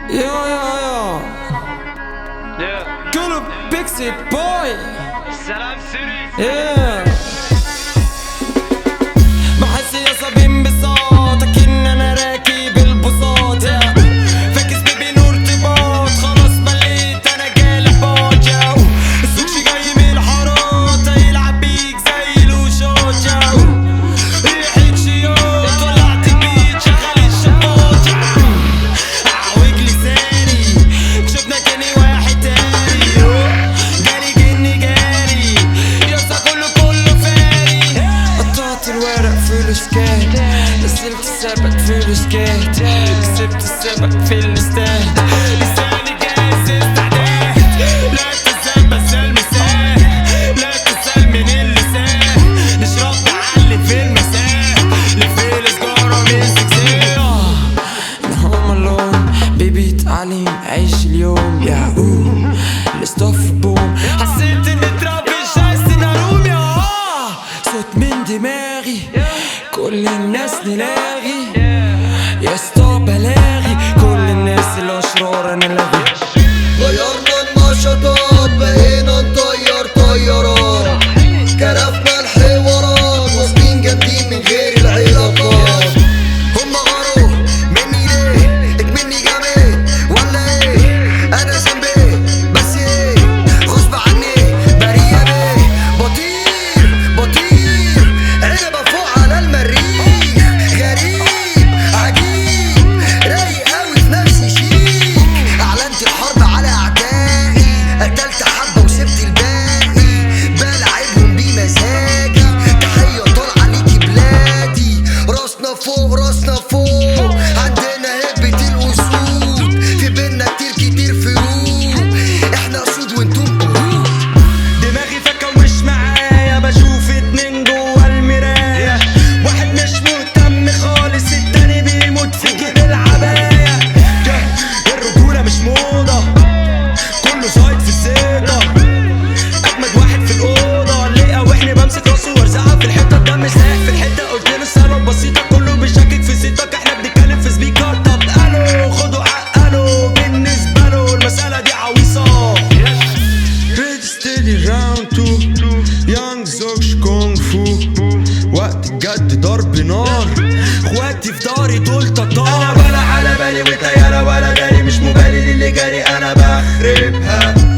يا يا يا Yeah. كله بيكسي بوي سلام سوري yeah. بحس يا صبي انبساط ان انا راكب البساط yeah. فاكس بيبي نور ارتباط خلاص مليت انا جالب باجو السوق جاي من الحارات هيلعب بيك زي الوشوش جو ريحة شيوط ولعت البيت شغل الشباط اعوج لساني شفنا تاني واحد تاني جاري جني جاري يسا كله كله فاري قطعت الورق في الاسكات نزلت السبت في الاسكات كسبت السبت في الاستاد لساني جاهز استعداد لا تزال بس المساء لا تزال من اللسان نشرب نعلي في المساء لفي السجارة من سكسية هوم الون بيبي تعليم عيش اليوم يا اوه الستوف بوم حسيت اني ترابش عايز نروم يا آه. صوت من دماغي كل الناس نلاغي يا اسطى بلاغي كل الناس الاشرار انا لاغي غيرنا النشاطات بقينا نطير طيارات كرفنا الحوارات واصلين جامدين من غير العلاقات هما غاروا مني ليه اكملني جامد ولا ايه انا ذنبي بس ايه غصب عني بريء بيه بطير بطير عنبة فوق على المريخ غريب عجيب رايق قوي في نفسي شيك اعلنت الحرب على اعدائي قتلت حبه وسبت الباقي بلعبهم بمزاجي تحيه طالعه ليكي بلادي راسنا فوق راسنا فوق عندنا هبه الاسود في بينا كتير كتير فروق احنا اسود وانتم قرود دماغي فكة ومش معايا بشوف اتنين جوا المراية واحد مش مهتم خالص التاني بيموت في جيب العباية الرجولة مش موضة كله زايد في الزيطة أجمد واحد في الأوضة ليه قاوحني بمسك راسه وارزعها في الحتة الدم سايح في الحتة قلت له السبب بسيطة كله بيشكك في صيتك احنا بنتكلم في سبيكر طب قالوا خدوا عقلوا بالنسبة له المسألة دي عويصة Ready steady round two Young زوجش كونغ فو وقت الجد ضرب نار اخواتي في داري دول انا تطار ولا على بالي وطيارة ولا داري مش مبالي للي جاري انا بخربها